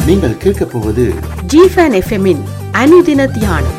நீங்கள் கேட்கப் போவது ஜிஃபன் எஃப்எம்மின் அனுதின தியானம்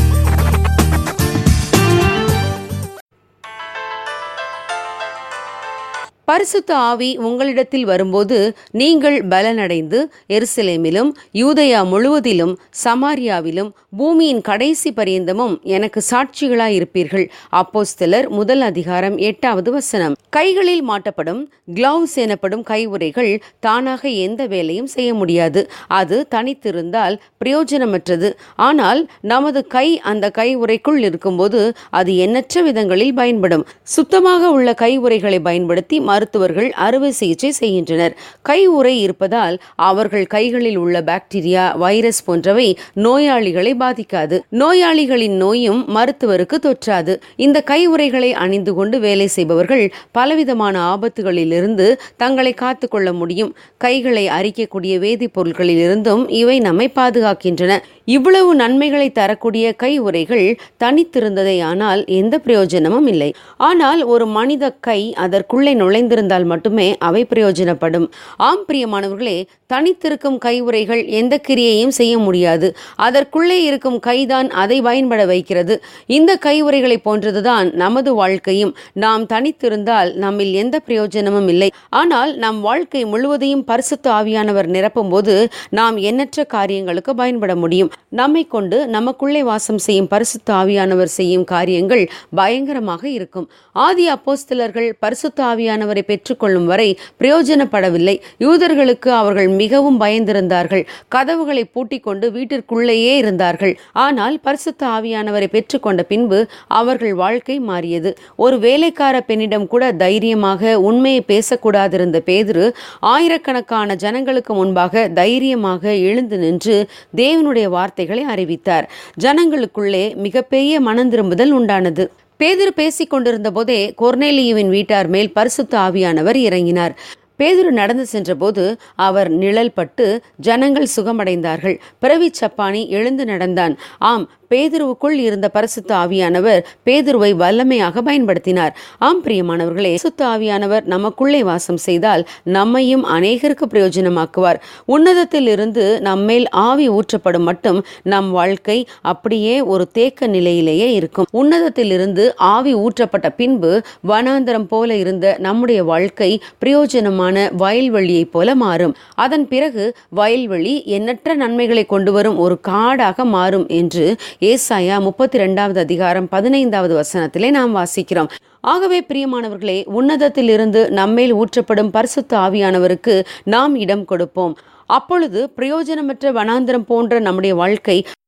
பரிசுத்த ஆவி உங்களிடத்தில் வரும்போது நீங்கள் பலனடைந்து எருசலேமிலும் யூதயா முழுவதிலும் சமாரியாவிலும் பூமியின் கடைசி பரியந்தமும் எனக்கு சாட்சிகளாய் இருப்பீர்கள் அப்போஸ்தலர் முதல் அதிகாரம் எட்டாவது வசனம் கைகளில் மாட்டப்படும் கிளவுஸ் எனப்படும் கைவுறைகள் தானாக எந்த வேலையும் செய்ய முடியாது அது தனித்திருந்தால் பிரயோஜனமற்றது ஆனால் நமது கை அந்த கை உறைக்குள் இருக்கும்போது அது எண்ணற்ற விதங்களில் பயன்படும் சுத்தமாக உள்ள கை உறைகளை பயன்படுத்தி மருத்துவர்கள் அறுவை சிகிச்சை செய்கின்றனர் கை உறை இருப்பதால் அவர்கள் கைகளில் உள்ள பாக்டீரியா வைரஸ் போன்றவை நோயாளிகளை பாதிக்காது நோயாளிகளின் நோயும் மருத்துவருக்கு தொற்றாது இந்த கை உறைகளை அணிந்து கொண்டு வேலை செய்பவர்கள் பலவிதமான ஆபத்துகளிலிருந்து தங்களை காத்துக்கொள்ள முடியும் கைகளை அரிக்கக்கூடிய வேதிப்பொருட்களிலிருந்தும் இவை நம்மை பாதுகாக்கின்றன இவ்வளவு நன்மைகளை தரக்கூடிய கை உறைகள் தனித்திருந்ததே ஆனால் எந்த பிரயோஜனமும் இல்லை ஆனால் ஒரு மனித கை அதற்குள்ளே நுழைந்திருந்தால் மட்டுமே அவை பிரயோஜனப்படும் ஆம் பிரியமானவர்களே தனித்திருக்கும் கை உறைகள் எந்த கிரியையும் செய்ய முடியாது அதற்குள்ளே இருக்கும் கைதான் அதை பயன்பட வைக்கிறது இந்த கை உறைகளை போன்றதுதான் நமது வாழ்க்கையும் நாம் தனித்திருந்தால் நம்மில் எந்த பிரயோஜனமும் இல்லை ஆனால் நம் வாழ்க்கை முழுவதையும் பரிசுத்த ஆவியானவர் நிரப்பும் போது நாம் எண்ணற்ற காரியங்களுக்கு பயன்பட முடியும் நம்மை கொண்டு நமக்குள்ளே வாசம் செய்யும் பரிசுத்த ஆவியானவர் செய்யும் காரியங்கள் பயங்கரமாக இருக்கும் ஆதி அப்போஸ்தலர்கள் பரிசுத்த ஆவியானவரை பெற்றுக்கொள்ளும் வரை பிரயோஜனப்படவில்லை யூதர்களுக்கு அவர்கள் மிகவும் பயந்திருந்தார்கள் கதவுகளை பூட்டிக் கொண்டு வீட்டிற்குள்ளேயே இருந்தார்கள் ஆனால் பரிசுத்த ஆவியானவரை பெற்றுக்கொண்ட பின்பு அவர்கள் வாழ்க்கை மாறியது ஒரு வேலைக்கார பெண்ணிடம் கூட தைரியமாக உண்மையை பேசக்கூடாதிருந்த பேதுரு ஆயிரக்கணக்கான ஜனங்களுக்கு முன்பாக தைரியமாக எழுந்து நின்று தேவனுடைய வார்த்தைகளை அறிவித்தார் ஜனங்களுக்குள்ளே மிகப்பெரிய மனந்திரும்புதல் உண்டானது பேதுரு பேசிக் கொண்டிருந்த போதே கொர்னேலியுவின் வீட்டார் மேல் பரிசுத்த ஆவியானவர் இறங்கினார் பேதுரு நடந்து சென்றபோது அவர் நிழல் பட்டு ஜனங்கள் சுகமடைந்தார்கள் பிறவி சப்பானி எழுந்து நடந்தான் ஆம் பேதுருவுக்குள் இருந்த பரிசுத்த ஆவியானவர் பேதுருவை வல்லமையாக பயன்படுத்தினார் ஆம் பிரியமானவர்களே சுத்த ஆவியானவர் நமக்குள்ளே வாசம் செய்தால் நம்மையும் அநேகருக்கு பிரயோஜனமாக்குவார் உன்னதத்தில் இருந்து நம்மேல் ஆவி ஊற்றப்படும் மட்டும் நம் வாழ்க்கை அப்படியே ஒரு தேக்க நிலையிலேயே இருக்கும் உன்னதத்தில் இருந்து ஆவி ஊற்றப்பட்ட பின்பு வனாந்தரம் போல இருந்த நம்முடைய வாழ்க்கை பிரயோஜனமான வயல்வெளியைப் போல மாறும் அதன் பிறகு வயல்வெளி எண்ணற்ற நன்மைகளை கொண்டு வரும் ஒரு காடாக மாறும் என்று ஏசாயா முப்பத்தி ரெண்டாவது அதிகாரம் பதினைந்தாவது வசனத்திலே நாம் வாசிக்கிறோம் ஆகவே பிரியமானவர்களே உன்னதத்தில் இருந்து நம்மேல் ஊற்றப்படும் பரிசுத்த ஆவியானவருக்கு நாம் இடம் கொடுப்போம் அப்பொழுது பிரயோஜனமற்ற வனாந்திரம் போன்ற நம்முடைய வாழ்க்கை